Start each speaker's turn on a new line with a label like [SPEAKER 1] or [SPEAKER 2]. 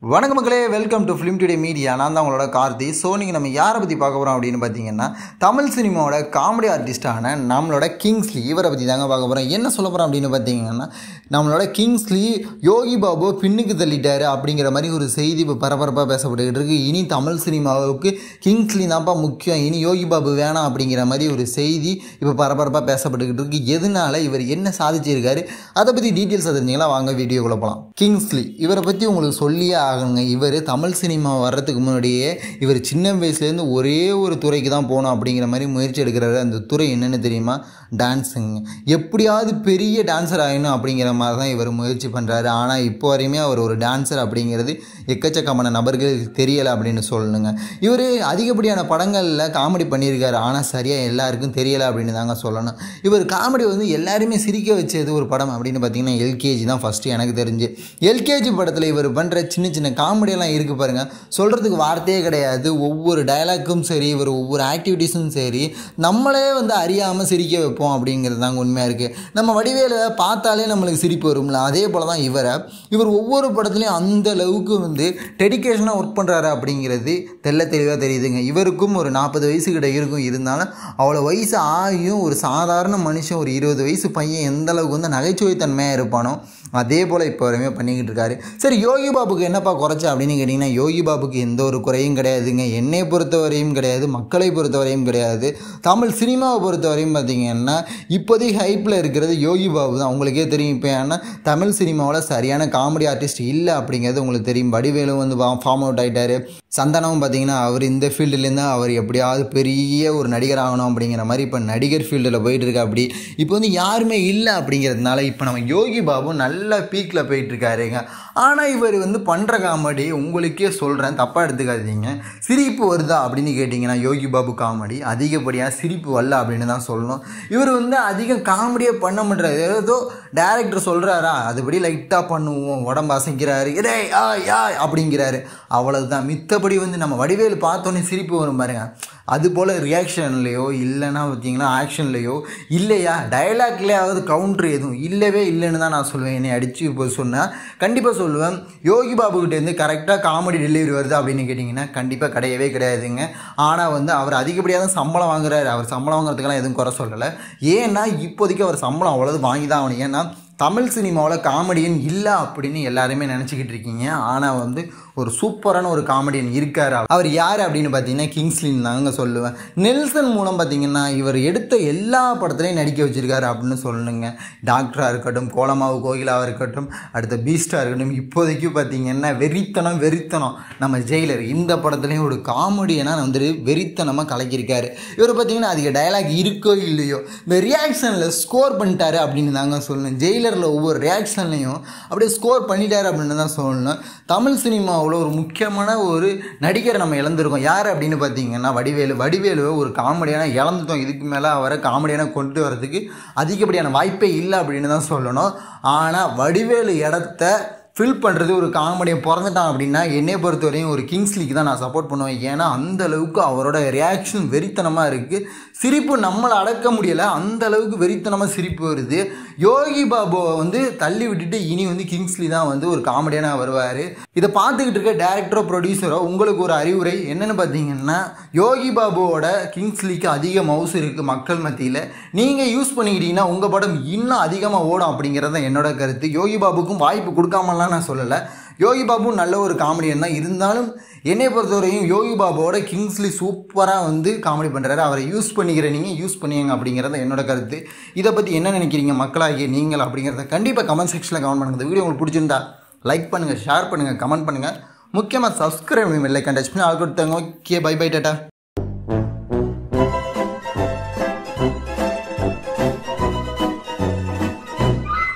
[SPEAKER 1] வணக்க மக்களே welcome to film today media நான் தான் உங்களோட கார்த்தி ஸோ நீங்கள் நம்ம யாரை பற்றி பார்க்க போகிறோம் அப்படின்னு பார்த்தீங்கன்னா தமிழ் சினிமாவோட காமெடி ஆர்டிஸ்டான நம்மளோட கிங்ஸ்லி இவரை பற்றி தாங்க பார்க்க போகிறோம் என்ன சொல்ல போகிறோம் அப்படின்னு பார்த்தீங்கன்னா நம்மளோட கிங்ஸ்லி யோகி பாபு பின்னுக்கு தள்ளிட்டாரு அப்படிங்கிற மாதிரி ஒரு செய்தி இப்போ பரபரப்பாக பேசப்பட்டுக்கிட்டு இருக்கு இனி தமிழ் சினிமாவுக்கு கிங்ஸ்லி தான்ப்பா முக்கியம் இனி யோகி பாபு வேணாம் அப்படிங்கிற மாதிரி ஒரு செய்தி இப்போ பரபரப்பாக பேசப்பட்டுக்கிட்டு இருக்கு எதனால இவர் என்ன சாதிச்சிருக்காரு அதை பற்றி டீட்டெயில்ஸ் தெரிஞ்சிங்களா வாங்க வீடியோக்குள்ளே போகலாம் கிங்ஸ்லி இவரை பற்றி உங்களுக்கு சொல்லியே ஆகணுங்க இவர் தமிழ் சினிமா வர்றதுக்கு முன்னாடியே இவர் சின்ன வயசுலேருந்து ஒரே ஒரு துறைக்கு தான் போகணும் அப்படிங்கிற மாதிரி முயற்சி எடுக்கிறாரு அந்த துறை என்னென்னு தெரியுமா டான்ஸுங்க எப்படியாவது பெரிய டான்ஸர் ஆகணும் அப்படிங்கிற மாதிரி தான் இவர் முயற்சி பண்ணுறாரு ஆனால் இப்போ வரையுமே அவர் ஒரு டான்ஸர் அப்படிங்கிறது எக்கச்சக்கமான நபர்களுக்கு தெரியலை அப்படின்னு சொல்லணுங்க இவர் அதிகப்படியான படங்களில் காமெடி பண்ணியிருக்காரு ஆனால் சரியாக எல்லாருக்கும் தெரியலை அப்படின்னு தாங்க சொல்லணும் இவர் காமெடி வந்து எல்லாருமே சிரிக்க வச்சது ஒரு படம் அப்படின்னு பார்த்தீங்கன்னா எல்கேஜி தான் ஃபஸ்ட்டு எனக்கு தெரிஞ்சு எல்கேஜி படத்தில் இவர் பண்ணுற சின்ன சின்ன காமெடியெல்லாம் இருக்குது பாருங்கள் சொல்கிறதுக்கு வார்த்தையே கிடையாது ஒவ்வொரு டயலாக்கும் சரி இவர் ஒவ்வொரு ஆக்டிவிட்டீஸும் சரி நம்மளே வந்து அறியாமல் சிரிக்க வைப்போம் அப்படிங்கிறது தாங்க உண்மையாக இருக்குது நம்ம வடிவேலை பார்த்தாலே நம்மளுக்கு சிரிப்பு வரும்ல அதே போல் தான் இவரை இவர் ஒவ்வொரு படத்துலையும் அந்த அளவுக்கு வந்து டெடிக்கேஷனாக ஒர்க் பண்ணுறாரு அப்படிங்கிறது தெல்ல தெளிவாக தெரியுதுங்க இவருக்கும் ஒரு நாற்பது வயசு கிட்ட இருக்கும் இருந்தாலும் அவ்வளோ வயசு ஆகியும் ஒரு சாதாரண மனுஷன் ஒரு இருபது வயசு பையன் எந்த அளவுக்கு வந்து நகைச்சுவைத்தன்மையாக இருப்பானோ அதே போல் இப்போ வரையுமே பண்ணிக்கிட்டு இருக்காரு சரி யோகி பாபுக்கு என்னப்பா குறைச்ச அப்படின்னு கேட்டிங்கன்னா யோகி பாபுக்கு எந்த ஒரு குறையும் கிடையாதுங்க என்னை பொறுத்தவரையும் கிடையாது மக்களை பொறுத்தவரையும் கிடையாது தமிழ் சினிமாவை பொறுத்தவரையும் பார்த்தீங்கன்னா இப்போதைக்கு ஹைப்பில் இருக்கிறது யோகி பாபு தான் உங்களுக்கே தெரியும் இப்போ ஏன்னா தமிழ் சினிமாவில் சரியான காமெடி ஆர்டிஸ்ட் இல்லை அப்படிங்கிறது உங்களுக்கு தெரியும் வடிவேலும் வந்து ஃபார்ம் அவுட் ஆகிட்டாரு சந்தானமும் பார்த்தீங்கன்னா அவர் இந்த ஃபீல்டுலேருந்து அவர் எப்படியாவது பெரிய ஒரு நடிகர் ஆகணும் அப்படிங்கிற மாதிரி இப்போ நடிகர் ஃபீல்டில் போயிட்டு இருக்கா அப்படி இப்போ வந்து யாருமே இல்லை அப்படிங்கிறதுனால இப்போ நம்ம யோகி பாபு நல்ல பீக்கில் போயிட்டுருக்காருங்க ஆனால் இவர் வந்து பண்ணுற காமெடி உங்களுக்கே சொல்கிறேன் தப்பாக எடுத்துக்காதீங்க சிரிப்பு வருதா அப்படின்னு கேட்டிங்கன்னா யோகி பாபு காமெடி அதிகப்படியாக சிரிப்பு வரல அப்படின்னு தான் சொல்லணும் இவர் வந்து அதிகம் காமெடியே பண்ண மாட்டாரு ஏதோ டேரக்டர் சொல்கிறாரா அதுபடி லைட்டாக பண்ணுவோம் உடம்பு அசைக்கிறாரு இடே ஆ யா அப்படிங்கிறாரு அவ்வளவுதான் மித்தபடி வந்து நம்ம வடிவேலு பார்த்தோன்னே சிரிப்பு வரும் பாருங்க அது போல் ரியாக்ஷன்லேயோ இல்லைன்னா பார்த்தீங்கன்னா ஆக்ஷன்லேயோ இல்லையா டைலாக்லேயாவது கவுண்ட்ரு எதுவும் இல்லவே இல்லைன்னு தான் நான் சொல்லுவேன் என்னை அடித்து இப்போ சொன்னால் கண்டிப்பாக சொல்லுவேன் யோகி பாபுக்கிட்டேருந்து கரெக்டாக காமெடி டெலிவரி வருது அப்படின்னு கேட்டிங்கன்னா கண்டிப்பாக கிடையவே கிடையாதுங்க ஆனால் வந்து அவர் அதிகப்படியாக தான் சம்பளம் வாங்குறாரு அவர் சம்பளம் வாங்குறதுக்கெல்லாம் எதுவும் குறை சொல்லலை ஏன்னா இப்போதைக்கு அவர் சம்பளம் அவ்வளோது வாங்கி தான் ஆகணும் ஏன்னா தமிழ் சினிமாவில் காமெடியன் இல்லை அப்படின்னு எல்லாருமே நினச்சிக்கிட்டு இருக்கீங்க ஆனால் வந்து ஒரு சூப்பரான ஒரு காமெடியன் இருக்கார் அவர் யார் அப்படின்னு பார்த்தீங்கன்னா கிங்ஸ்லின் தாங்க சொல்லுவேன் நெல்சன் மூலம் பார்த்தீங்கன்னா இவர் எடுத்த எல்லா படத்துலையும் நடிக்க வச்சிருக்காரு அப்படின்னு சொல்லணுங்க டாக்டராக இருக்கட்டும் கோலமாவு கோகிலாவாக இருக்கட்டும் அடுத்த பீஸ்டாக இருக்கட்டும் இப்போதைக்கு பார்த்தீங்கன்னா வெறித்தனம் வெறித்தனம் நம்ம ஜெயிலர் இந்த படத்துலையும் ஒரு காமெடியனாக வந்துட்டு வெறித்தனமாக கலக்கியிருக்காரு இவர் பார்த்தீங்கன்னா அதிக டயலாக் இருக்கோ இல்லையோ இந்த ரியாக்ஷனில் ஸ்கோர் பண்ணிட்டாரு அப்படின்னு தாங்க சொல்லணும் ஜெயிலரில் ஒவ்வொரு ரியாக்ஷன்லையும் அப்படியே ஸ்கோர் பண்ணிட்டாரு அப்படின்னு தான் சொல்லணும் தமிழ் சினிமாவில் அவ்வளோ ஒரு முக்கியமான ஒரு நடிகரை நம்ம இழந்திருக்கோம் யார் அப்படின்னு பார்த்தீங்கன்னா வடிவேலு வடிவேலுவை ஒரு காமெடியான இழந்துட்டோம் இதுக்கு மேலே அவரை காமெடியான கொண்டு வரதுக்கு அதிகப்படியான வாய்ப்பே இல்லை அப்படின்னு தான் சொல்லணும் ஆனால் வடிவேலு இடத்த ஃபில் பண்ணுறது ஒரு காமெடியை பிறந்துட்டான் அப்படின்னா என்னை பொறுத்தவரையும் ஒரு கிங்ஸ்லிக்கு தான் நான் சப்போர்ட் பண்ணுவேன் ஏன்னா அந்த அளவுக்கு அவரோட ரியாக்ஷன் வெறித்தனமாக இருக்குது சிரிப்பு நம்மளை அடக்க முடியலை அந்த அளவுக்கு வெறித்தனமாக சிரிப்பு வருது யோகி பாபுவை வந்து தள்ளி விட்டுட்டு இனி வந்து கிங்ஸ்லி தான் வந்து ஒரு காமெடியான வருவார் இதை பார்த்துக்கிட்டு இருக்க டேரக்டரோ ப்ரொடியூசரோ உங்களுக்கு ஒரு அறிவுரை என்னென்னு பார்த்தீங்கன்னா யோகி பாபுவோட கிங்ஸ்லிக்கு அதிக மவுஸ் இருக்குது மக்கள் மத்தியில் நீங்கள் யூஸ் பண்ணிக்கிட்டீங்கன்னா உங்கள் படம் இன்னும் அதிகமாக ஓடும் அப்படிங்கிறது தான் என்னோட கருத்து யோகி பாபுக்கும் வாய்ப்பு கொடுக்காமலாம் நான் சொல்லலை யோகி பாபு நல்ல ஒரு காமெடியன் தான் இருந்தாலும் என்னை பொறுத்தவரையும் யோகி பாபுவோட கிங்ஸ்லி சூப்பராக வந்து காமெடி பண்ணுறாரு அவரை யூஸ் பண்ணிக்கிற நீங்கள் யூஸ் பண்ணிங்க அப்படிங்கிறத என்னோட கருத்து இதை பற்றி என்ன நினைக்கிறீங்க மக்களாகிய நீங்கள் அப்படிங்கிறத கண்டிப்பாக கமெண்ட் செக்ஷனில் கமெண்ட் பண்ணுங்கள் இந்த வீடியோ உங்களுக்கு பிடிச்சிருந்தா லைக் பண்ணுங்கள் ஷேர் பண்ணுங்கள் கமெண்ட் பண்ணுங்கள் முக்கியமாக சப்ஸ்கிரைப் இல்லை டச் பண்ணி ஆள் கொடுத்தாங்க ஓகே பை பை டாட்டா